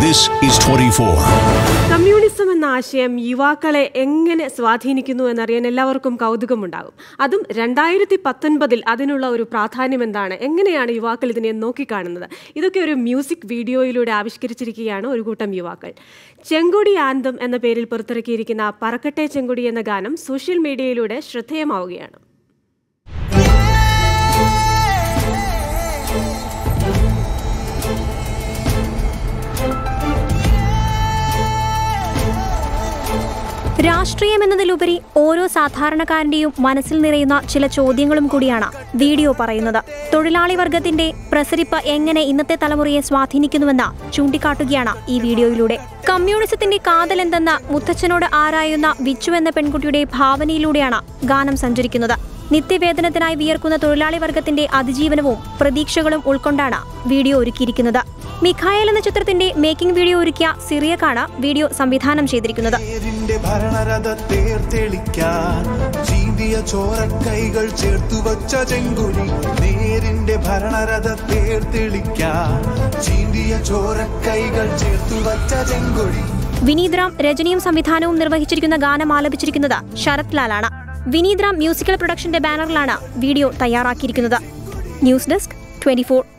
This is 24. Communism എന്ന ആശയം യുവാക്കളെ എങ്ങനെ സ്വാധീനിക്കുന്നു എന്നറിയാൻ എല്ലാവർക്കും കൗതുകമുണ്ടാകും അതും രണ്ടായിരത്തി പത്തൊൻപതിൽ അതിനുള്ള ഒരു പ്രാധാന്യം എന്താണ് എങ്ങനെയാണ് യുവാക്കൾ ഇതിനെ നോക്കിക്കാണുന്നത് ഇതൊക്കെ ഒരു മ്യൂസിക് വീഡിയോയിലൂടെ ആവിഷ്കരിച്ചിരിക്കുകയാണ് ഒരു കൂട്ടം യുവാക്കൾ ചെങ്കൊടി ആന്തം എന്ന പേരിൽ പുറത്തിറക്കിയിരിക്കുന്ന പറക്കട്ടെ ചെങ്കൊടി എന്ന ഗാനം സോഷ്യൽ മീഡിയയിലൂടെ ശ്രദ്ധേയമാവുകയാണ് രാഷ്ട്രീയം എന്നതിലുപരി ഓരോ സാധാരണക്കാരന്റെയും മനസ്സിൽ നിറയുന്ന ചില ചോദ്യങ്ങളും കൂടിയാണ് വീഡിയോ പറയുന്നത് തൊഴിലാളി വർഗത്തിന്റെ പ്രസരിപ്പ് എങ്ങനെ ഇന്നത്തെ തലമുറയെ സ്വാധീനിക്കുന്നുവെന്ന് ചൂണ്ടിക്കാട്ടുകയാണ് ഈ വീഡിയോയിലൂടെ കമ്മ്യൂണിസത്തിന്റെ കാതൽ എന്തെന്ന് മുത്തച്ഛനോട് ആരായുന്ന വിച്ചു എന്ന പെൺകുട്ടിയുടെ ഭാവനയിലൂടെയാണ് ഗാനം സഞ്ചരിക്കുന്നത് നിത്യവേതനത്തിനായി വിയർക്കുന്ന തൊഴിലാളി വർഗത്തിന്റെ അതിജീവനവും പ്രതീക്ഷകളും ഉൾക്കൊണ്ടാണ് വീഡിയോ ഒരുക്കിയിരിക്കുന്നത് മിഖായൽ എന്ന ചിത്രത്തിന്റെ മേക്കിംഗ് വീഡിയോ ഒരുക്കിയ സിറിയക്കാണ് വീഡിയോ സംവിധാനം ചെയ്തിരിക്കുന്നത് നേരിന്റെ ഭരണരഥത്തേർ തെളിക്കാൻ ചീന്തിയ ചോരക്കൈകൾ ചേർത്തു വച്ച ചെങ്കുരി നേരിന്റെ ഭരണരഥത്തേർ തെളിക്കാൻ ചീന്തിയ ചോരക്കൈകൾ ചേർത്തു വച്ച ചെങ്കുരി വിനീത് റാം രചനയും സംവിധാനവും നിർവഹിച്ചിരിക്കുന്ന ഗാനം ആലപിച്ചിരിക്കുന്നത് ശരത് ലാലാണ് വിനീത് റാം മ്യൂസിക്കൽ പ്രൊഡക്ഷന്റെ ബാനറിലാണ് വീഡിയോ തയ്യാറാക്കിയിരിക്കുന്നത് ന്യൂസ് ഡെസ്ക് ട്വന്റി